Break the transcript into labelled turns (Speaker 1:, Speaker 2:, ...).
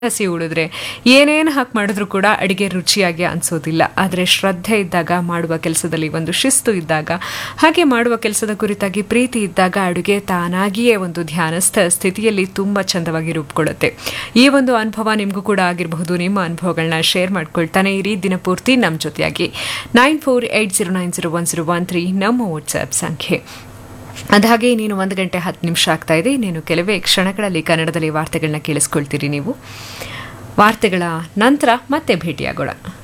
Speaker 1: ಹಸಿ ಉಳಿದ್ರೆ ಏನೇನು ಹಾಕಿ ಮಾಡಿದ್ರು ಕೂಡ ಅಡಿಗೆ ರುಚಿಯಾಗಿ ಅನಿಸೋದಿಲ್ಲ ಆದರೆ ಶ್ರದ್ಧೆ ಇದ್ದಾಗ ಮಾಡುವ ಕೆಲಸದಲ್ಲಿ ಒಂದು ಶಿಸ್ತು ಇದ್ದಾಗ ಹಾಗೆ ಮಾಡುವ ಕೆಲಸದ ಕುರಿತಾಗಿ ಪ್ರೀತಿ ಇದ್ದಾಗ ಅಡುಗೆ ತಾನಾಗಿಯೇ ಒಂದು ಧ್ಯಾನಸ್ಥ ಸ್ಥಿತಿಯಲ್ಲಿ ತುಂಬ ಚಂದವಾಗಿ ರೂಪುಕೊಳ್ಳುತ್ತೆ ಈ ಒಂದು ಅನುಭವ ನಿಮಗೂ ಕೂಡ ಆಗಿರಬಹುದು ನಿಮ್ಮ ಅನುಭವಗಳನ್ನ ಶೇರ್ ಮಾಡ್ಕೊಳ್ತಾನೆ ಇರಿ ದಿನಪೂರ್ತಿ ನಮ್ಮ ಜೊತೆಯಾಗಿ nine four eight zero nine zero one zero one three ನಮ್ಮ ವಾಟ್ಸ್ಆ್ಯಪ್ ಸಂಖ್ಯೆ ಅದಾಗೆ ನೀನು ಒಂದು ಗಂಟೆ ಹತ್ತು ನಿಮಿಷ ಆಗ್ತಾ ಇದೆ ನೀನು ಕೆಲವೇ ಕ್ಷಣಗಳಲ್ಲಿ ಕನ್ನಡದಲ್ಲಿ ವಾರ್ತೆಗಳನ್ನ ಕೇಳಿಸ್ಕೊಳ್ತೀರಿ ನೀವು ವಾರ್ತೆಗಳ ನಂತರ ಮತ್ತೆ ಭೇಟಿಯಾಗೋಣ